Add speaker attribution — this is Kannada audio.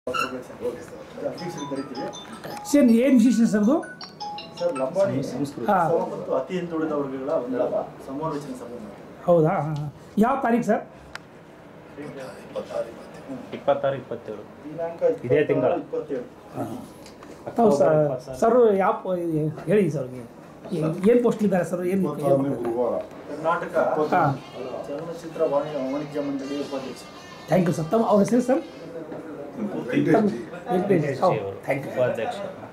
Speaker 1: ಅಧ್ಯಕ್ಷರು ಕರಿತೀವಿ
Speaker 2: ಸರ್ ಏನು ವಿಶೇಷ ಸರ್ ಅದು
Speaker 1: ಸರ್ ಲಂಬಾಣಿ
Speaker 2: ಹಾಂ
Speaker 1: ಉತ್ಸವ ಮತ್ತು ಅತಿ ಹಿಂದುಳಿದ ವರ್ಗಗಳ ಒಂದು ಸಮಾಲೋಚನೆ ಸಭೆ ಮಾಡ್ತೀವಿ.
Speaker 2: ಹೌದಾ ಹಾಂ, ಹಾಂ. ಯಾವ ತಾರೀಕು ಸರ್
Speaker 3: ಇಪ್ಪತ್ತಾರು ಇಪ್ಪತ್ತೇಳು
Speaker 1: ದಿನಾಂಕ
Speaker 3: ಇದೇ ತಿಂಗಳ.
Speaker 1: ಇಪ್ಪತ್ತೇಳು
Speaker 2: ತಾವು ಸರ್ ಸರ್ ಯಾವ ಹೇಳಿ ಸರ್ ಏನು ಪೋಸ್ಟ್ ಇದ್ದಾರೆ ಸರ್ ಏನು
Speaker 1: ಕರ್ನಾಟಕ
Speaker 2: ಹಾಂ
Speaker 1: ಚಲನಚಿತ್ರ ವಾಣಿ ವಾಣಿಜ್ಯ ಮಂಡಳಿ ಉಪಾಧ್ಯಕ್ಷ
Speaker 2: ಥ್ಯಾಂಕ್ ಯು ಸರ್ ತಮ್ಮ ಅವ್ರ ಹೆಸರು ಸರ್ ವೆಂಕಟೇಶ್ ಹೌದು ಥ್ಯಾಂಕ್ ಯು
Speaker 3: ಉಪಾಧ್ಯಕ್ಷ